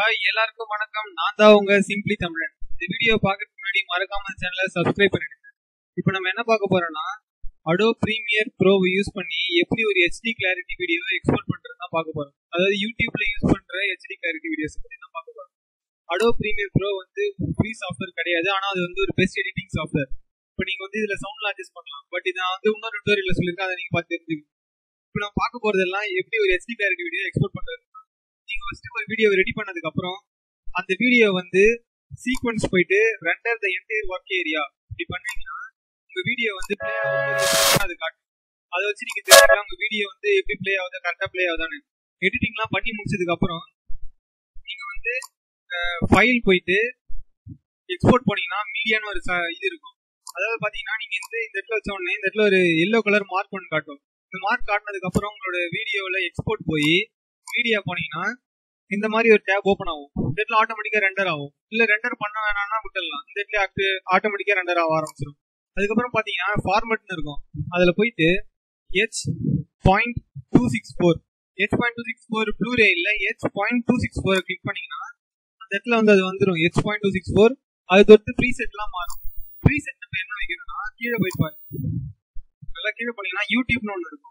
hi எல்லாருக்கும் வணக்கம் நான் தான் உங்க சிம்பிளி தமிழன் இந்த வீடியோ பார்க்கறதுக்கு முன்னாடி மறக்காம சேனலை சப்ஸ்கிரைப் பண்ணிடுங்க இப்போ நம்ம என்ன பார்க்க போறோம்னா அடோ ப்ரீமியர் ப்ரோ யூஸ் பண்ணி எப்படி ஒரு ஹெச்டி கிளாரிட்டி வீடியோ எக்ஸ்போர்ட் பண்றது தான் பார்க்க போறோம் அதாவது யூடியூப்ல யூஸ் பண்ற ஹெச்டி கிளாரிட்டி வீடியோஸ் பத்தி தான் பார்க்க போறோம் அடோ ப்ரீமியர் ப்ரோ வந்து ஃப்ரீ சாஃப்ட்வேர் கிடையாது ஆனா அது வந்து ஒரு பெஸ்ட் எடிட்டிங் சாஃப்ட்வேர் இப்போ நீங்க வந்து இதுல சவுண்ட்லாம் அட்ஜஸ்ட் பண்ணலாம் பட் இதை வந்து இன்னொரு டுட்டோரியல்ல சொல்லியிருக்கேன் அதை நீங்க பார்த்து தெரிஞ்சுக்கணும் இப்போ நம்ம பார்க்க போறதெல்லாம் எப்படி ஒரு ஹெச்டி கிளாரிட்டி வீடியோ எக்ஸ்போர்ட் பண்றது நீங்க ஃபர்ஸ்ட் ஒரு வீடியோ ரெடி பண்ணதுக்கு அப்புறம் அந்த வீடியோ வந்து சீக்வன்ஸ் போயிட்டு render the entire work area இப்படி பண்ணீங்கன்னா உங்க வீடியோ வந்து ப்ளே ஆகும்போது அது காட்டும் அதை வச்சு நீங்க தெரிஞ்சுக்கலாம் உங்க வீடியோ வந்து எப்படி ப்ளே ஆகுது கரெக்டா ப்ளே ஆகுதான்னு எடிட்டிங்லாம் பண்ணி முடிச்சதுக்கு அப்புறம் நீங்க வந்து ஃபைல் போயிட்டு எக்ஸ்போர்ட் பண்ணீங்கன்னா மீடியான்னு ஒரு ச- இது இருக்கும் அதாவது பாத்தீங்கன்னா நீங்க இந்த இந்த இடத்துல வச்ச உடனே இந்த இடத்துல ஒரு எல்லோ கலர் மார்க் ஒன்று காட்டும் இந்த மார்க் காட்டினதுக்கு அப்புறம் உங்களோட வீடியோவில் எக்ஸ்போர்ட் போய் மீடியா போனீங்கன்னா இந்த மாதிரி ஒரு டேப் ஓப்பன் ஆகும் இந்த இடத்துல ஆட்டோமேட்டிக்கா ரெண்டர் ஆகும் இல்ல ரெண்டர் பண்ண வேணாம்னா விட்டுடலாம் இந்த இடத்துல ஆட்டோமேட்டிக்கா ரெண்டர் ஆக ஆரம்பிச்சிடும் அதுக்கப்புறம் பாத்தீங்கன்னா ஃபார்மட்னு இருக்கும் அதுல போயிட்டு H point two six four H point two six four bluray இல்ல H point two six four click பண்ணீங்கன்னா அந்த இடத்துல வந்து அது வந்துடும் H point two six four அது தொட்டு ப்ரீ செட்லாம் மாறும் ப்ரீ செட் நம்ம என்ன வைக்கணும்னா கீழே போய் பாருங்க நல்லா கீழே போனீங்கன்னா யூடியூப்னு ஒன்று இருக்கும்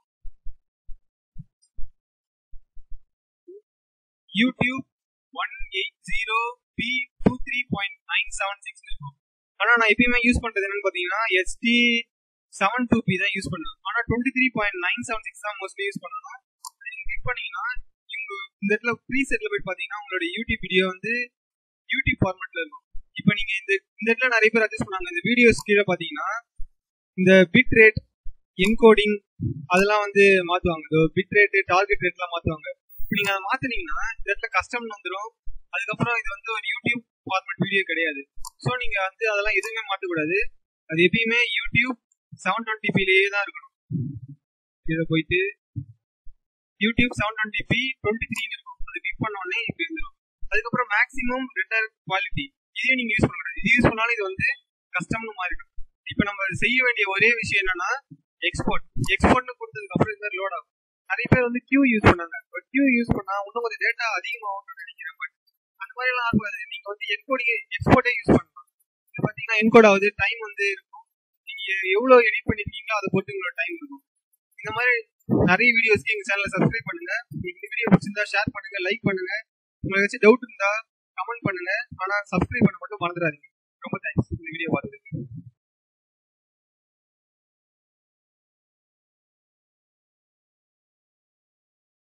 YouTube one eight zero P two three point nine seven six இருக்கும் ஆனால் நான் எப்பயுமே யூஸ் பண்ணுறது என்னன்னு பார்த்தீங்கன்னா எஸ்டி செவன் டூ பி தான் யூஸ் பண்ணுவேன் ஆனால் twenty three point nine seven six தான் மோஸ்ட்லி யூஸ் பண்ணணும் கிளிக் பண்ணீங்கன்னா இவங்க இந்த இடத்துல ப்ரீ செட்டில் போய் பார்த்தீங்கன்னா உங்களோட யூடியூப் வீடியோ வந்து யூடியூப் ஃபார்மேட்டில் இருக்கும் இப்போ நீங்கள் இந்த இந்த இடத்துல நிறைய பேர் அட்ஜஸ்ட் பண்ணாங்க இந்த வீடியோஸ் கீழே பார்த்தீங்கன்னா இந்த பிட் ரேட் என்கோடிங் அதெல்லாம் வந்து மாற்றுவாங்க இந்த பிட் ரேட்டு டார்கெட் ரேட்லாம் மாற்றுவாங்க இப்போ நீங்கள் அதை மாற்றினீங்கன்னா இந்த இடத்துல கஸ்டம் வந்துடும் அதுக்கப்புறம் இது வந்து ஒரு யூடியூப் ஃபார்மேட் வீடியோ கிடையாது ஸோ நீங்கள் வந்து அதெல்லாம் எதுவுமே மாற்றக்கூடாது அது எப்பயுமே யூடியூப் செவன் டுவெண்ட்டி பிலேயே தான் இருக்கணும் இதில் போயிட்டு YouTube seven twenty P twenty த்ரீன்னு இருக்கும் அது கிளிக் பண்ண உடனே இப்படி இருந்துடும் அதுக்கப்புறம் மேக்ஸிமம் ரெண்டர் குவாலிட்டி இதையும் நீங்கள் யூஸ் பண்ணக்கூடாது இது யூஸ் பண்ணாலும் இது வந்து கஸ்டம்னு மாறிடும் இப்போ நம்ம செய்ய வேண்டிய ஒரே விஷயம் என்னன்னா எக்ஸ்போர்ட் எக்ஸ்போர்ட்னு கொடுத்ததுக்கு அப்புறம் இந்த லோட் ஆகும் நிறைய பேர் வந்து கியூ யூஸ் பண்ணாங்க பட் கியூ யூஸ் பண்ணா இன்னும் கொஞ்சம் டேட்டா அதிகமாகும்னு நினைக்கிறேன் பட் அந்த மாதிரி எல்லாம் ஆகாது நீங்க வந்து என்கோடிங் எக்ஸ்போர்ட்டே யூஸ் பண்ணலாம் இது பாத்தீங்கன்னா என்கோட் ஆகுது டைம் வந்து இருக்கும் நீங்க எவ்வளவு எடிட் பண்ணிருக்கீங்களோ அதை பொறுத்து உங்களோட டைம் இருக்கும் இந்த மாதிரி நிறைய வீடியோஸ்க்கு எங்க சேனலை சப்ஸ்கிரைப் பண்ணுங்க உங்களுக்கு வீடியோ பிடிச்சிருந்தா ஷேர் பண்ணுங்க லைக் பண்ணுங்க உங்களுக்கு ஏதாச்சும் டவுட் இருந்தா கமெண்ட் பண்ணுங்க ஆனா சப்ஸ்கிரைப் பண்ண மட்டும் மறந்துடாதீங்க ரொம்ப தேங்க்ஸ் இந்த வீடியோ பார்த்ததுக்கு